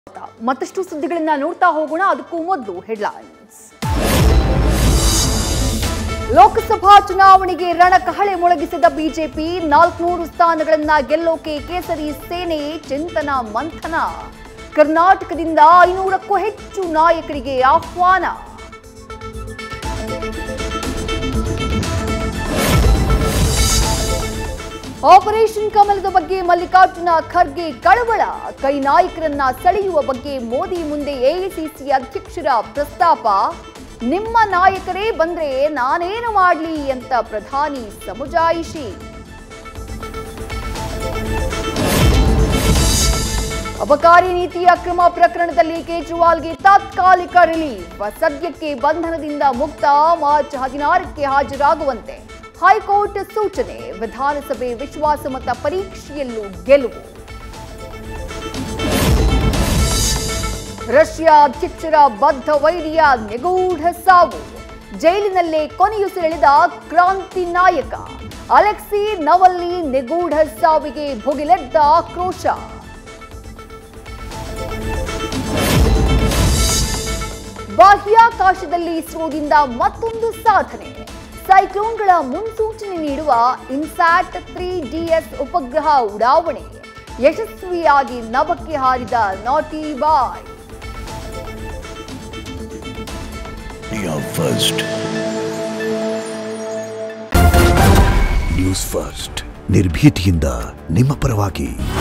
ಮತ್ತಷ್ಟು ಸುದ್ದಿಗಳನ್ನ ನೋಡ್ತಾ ಹೋಗೋಣ ಅದಕ್ಕೂ ಮೊದಲು ಹೆಡ್ಲೈನ್ಸ್ ಲೋಕಸಭಾ ಚುನಾವಣೆಗೆ ರಣಕಹಳೆ ಮೊಳಗಿಸಿದ ಬಿಜೆಪಿ ನಾಲ್ಕುನೂರು ಸ್ಥಾನಗಳನ್ನ ಗೆಲ್ಲೋಕೆ ಕೇಸರಿ ಸೇನೆ ಚಿಂತನ ಮಂಥನ ಕರ್ನಾಟಕದಿಂದ ಐನೂರಕ್ಕೂ ಹೆಚ್ಚು ನಾಯಕರಿಗೆ ಆಹ್ವಾನ ಆಪರೇಷನ್ ಕಮಲದ ಬಗ್ಗೆ ಮಲ್ಲಿಕಾರ್ಜುನ ಖರ್ಗೆ ಕಳವಳ ಕೈ ನಾಯಕರನ್ನ ಸೆಳೆಯುವ ಬಗ್ಗೆ ಮೋದಿ ಮುಂದೆ ಎಐಸಿಸಿ ಅಧ್ಯಕ್ಷರ ಪ್ರಸ್ತಾಪ ನಿಮ್ಮ ನಾಯಕರೇ ಬಂದ್ರೆ ನಾನೇನು ಮಾಡ್ಲಿ ಅಂತ ಪ್ರಧಾನಿ ಸಮುಜಾಯಿಷಿ ಅಬಕಾರಿ ನೀತಿ ಅಕ್ರಮ ಪ್ರಕರಣದಲ್ಲಿ ಕೇಜ್ರಿವಾಲ್ಗೆ ತಾತ್ಕಾಲಿಕ ರಿಲೀಫ್ ಸದ್ಯಕ್ಕೆ ಬಂಧನದಿಂದ ಮುಕ್ತ ಮಾರ್ಚ್ ಹದಿನಾರಕ್ಕೆ ಹಾಜರಾಗುವಂತೆ ಹೈಕೋರ್ಟ್ ಸೂಚನೆ ವಿಧಾನಸಭೆ ವಿಶ್ವಾಸಮತ ಪರೀಕ್ಷೆಯಲ್ಲೂ ಗೆಲುವು ರಷ್ಯಾ ಅಧ್ಯಕ್ಷರ ಬದ್ಧ ವೈರಿಯ ನಿಗೂಢ ಸಾವು ಜೈಲಿನಲ್ಲೇ ಕೊನೆಯುಸಿರೆಳೆದ ಕ್ರಾಂತಿ ನಾಯಕ ಅಲೆಕ್ಸಿ ನವಲ್ಲಿ ನಿಗೂಢ ಸಾವಿಗೆ ಭುಗಿಲೆದ್ದ ಆಕ್ರೋಶ ಬಾಹ್ಯಾಕಾಶದಲ್ಲಿ ಇಸ್ರೋದಿಂದ ಮತ್ತೊಂದು ಸಾಧನೆ ಸೈಕ್ಲೋನ್ಗಳ ಮುನ್ಸೂಚನೆ ನೀಡುವ ಇನ್ಸ್ಯಾಟ್ ತ್ರೀ ಡಿಎಸ್ ಉಪಗ್ರಹ ಉಡಾವಣೆ ಯಶಸ್ವಿಯಾಗಿ ನಭಕ್ಕೆ ಹಾರಿದ ನಾಟಿ boy India first news first ನಿರ್ಭೀತಿಯಿಂದ ನಿಮ್ಮ ಪರವಾಗಿ